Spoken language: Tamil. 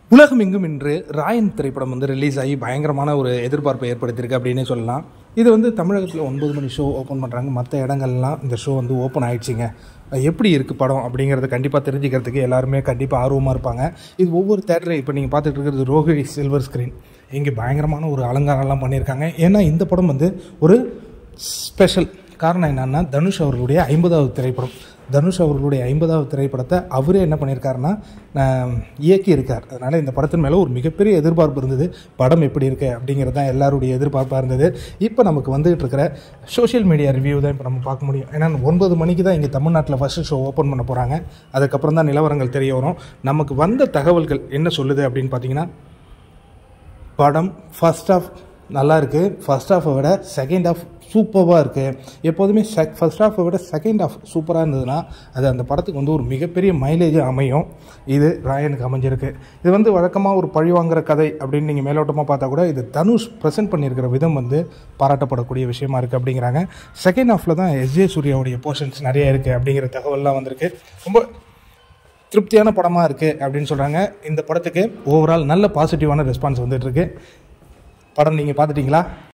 உலகமெங்கும் இன்று ராயன் திரைப்படம் வந்து ரிலீஸ் ஆகி பயங்கரமான ஒரு எதிர்பார்ப்பை ஏற்படுத்தியிருக்கு அப்படின்னே சொல்லலாம் இது வந்து தமிழகத்தில் ஒன்பது மணி ஷோ ஓப்பன் பண்ணுறாங்க மற்ற இடங்கள்லாம் இந்த ஷோ வந்து ஓப்பன் ஆயிடுச்சுங்க அது எப்படி இருக்குது படம் அப்படிங்கிறத கண்டிப்பாக தெரிஞ்சுக்கிறதுக்கு எல்லாருமே கண்டிப்பாக ஆர்வமாக இருப்பாங்க இது ஒவ்வொரு தேட்டரையும் இப்போ நீங்கள் பார்த்துட்டு இருக்கிறது ரோஹிணி சில்வர் ஸ்க்ரீன் இங்கே பயங்கரமான ஒரு அலங்காரம்லாம் பண்ணியிருக்காங்க ஏன்னா இந்த படம் வந்து ஒரு ஸ்பெஷல் காரணம் என்னன்னா தனுஷ் அவர்களுடைய ஐம்பதாவது திரைப்படம் தனுஷ் அவர்களுடைய ஐம்பதாவது திரைப்படத்தை அவரே என்ன பண்ணியிருக்காருன்னா ஆஹ், இயக்கியிருக்கார் அதனால் இந்த படத்தின் மேலே ஒரு மிகப்பெரிய எதிர்பார்ப்பு இருந்தது படம் எப்படி இருக்கு அப்படிங்கிறது தான் எல்லாருடைய எதிர்பார்ப்பாக இருந்தது இப்போ நமக்கு வந்துகிட்டு இருக்கிற சோஷியல் மீடியா ரிவ்யூ தான் இப்போ நம்ம பார்க்க முடியும் ஏன்னா ஒன்பது மணிக்கு தான் இங்கே தமிழ்நாட்டில் ஃபஸ்ட்டு ஷோ ஓப்பன் பண்ண போகிறாங்க அதுக்கப்புறம் தான் நிலவரங்கள் தெரிய வரும் நமக்கு வந்த தகவல்கள் என்ன சொல்லுது அப்படின்னு பார்த்தீங்கன்னா படம் ஃபர்ஸ்ட் ஆஃப் நல்லா இருக்குது ஃபர்ஸ்ட் ஹாஃபை விட செகண்ட் ஹாஃப் சூப்பராக இருக்குது எப்போதுமே செக் ஃபர்ஸ்ட் ஹாஃபை விட செகண்ட் ஹாஃப் சூப்பராக இருந்ததுன்னா அது அந்த படத்துக்கு வந்து ஒரு மிகப்பெரிய மைலேஜ் அமையும் இது ராயனுக்கு அமைஞ்சிருக்கு இது வந்து வழக்கமாக ஒரு பழி வாங்குற கதை அப்படின்னு நீங்கள் மேலோட்டமாக பார்த்தா கூட இது தனுஷ் ப்ரெசென்ட் பண்ணியிருக்கிற விதம் வந்து பாராட்டப்படக்கூடிய விஷயமா இருக்குது அப்படிங்கிறாங்க செகண்ட் ஹாஃபில் தான் எஸ்ஜே சூர்யாவுடைய போர்ஷன்ஸ் நிறைய இருக்குது அப்படிங்கிற தகவல்லாம் வந்திருக்கு ரொம்ப திருப்தியான படமாக இருக்குது அப்படின்னு சொல்கிறாங்க இந்த படத்துக்கு ஓவரால் நல்ல பாசிட்டிவான ரெஸ்பான்ஸ் வந்துட்டுருக்கு படம் நீங்கள் பார்த்துட்டீங்களா